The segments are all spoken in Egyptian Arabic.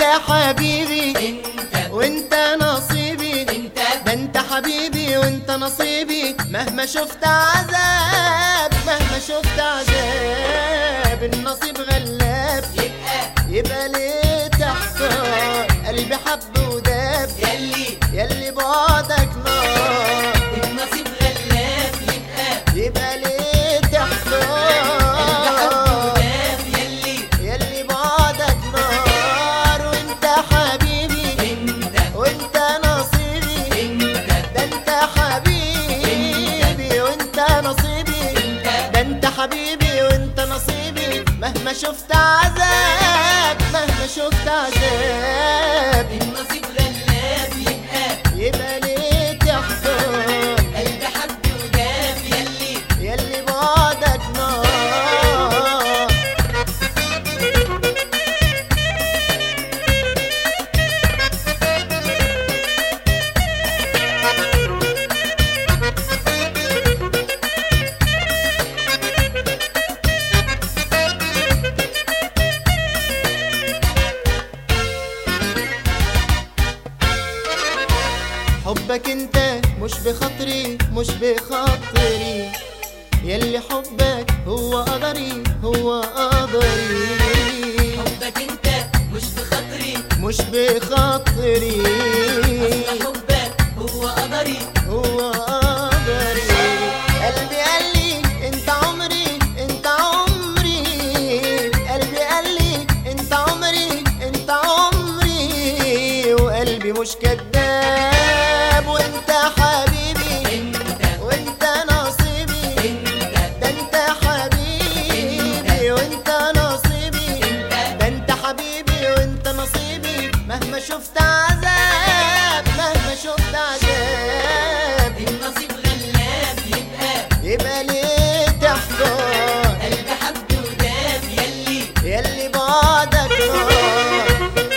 حبيبي انت وانت نصيبي انت ده انت حبيبي وانت نصيبي مهما شفت عذاب مهما شفت عذاب النصيب غلاب يبقى يبقى ليه تحتار قلبي حب وداب يلي يلي بعدك نار النصيب غلاب يبقى يبقى ليه تحتار الحب يلي يلي بعدك نار وانت حبيبي انت وانت نصيبي انت ده انت حبيبي وانت نصيبي ده انت حبيبي وانت نصيبي مهما شفت عذاب مهما شفت عذاب النصيب غلاب يبقى يبقى ليه تحتار قلبي حب وداب يلي يلي بعدك نار حبك انت مش بخاطري مش بخاطري يلي حبك هو قدري هو قدري حبك انت مش بخاطري مش بخاطري اصل حبك هو قدري هو قدري قلبي قال لي انت عمري انت عمري قلبي قال لي انت عمري انت عمري وقلبي مش كذاب وانت حبيبي انت وانت نصيبي انت ده انت حبيبي وانت نصيبي ده انت حبيبي وانت نصيبي مهما شفت عذاب مهما شفت عذاب النصيب غلاب يبقى يبقى ليه تحضر قلبي حب وداب يلي يلي بعدك نار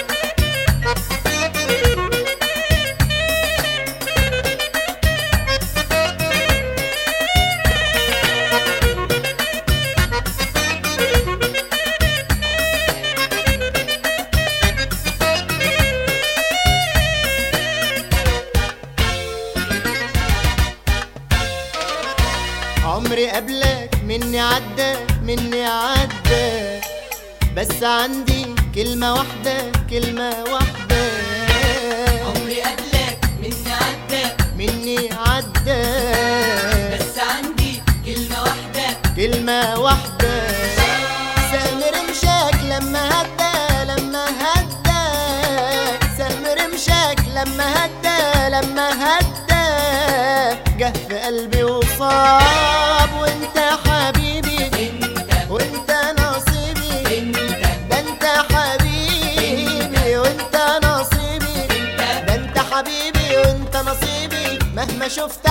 عمري قبلك مني عدى مني عدى بس عندي كلمة واحدة كلمة واحدة عمري قبلك مني عدى مني عدى بس عندي كلمة واحدة كلمة واحدة سهم رمشك لما هدى لما هدى سهم رمشك لما هدى لما هدى جه في قلبي وصاب وانت حبيبي انت وانت نصيبي انت ده انت حبيبي وانت نصيبي ده انت حبيبي وانت نصيبي مهما شفت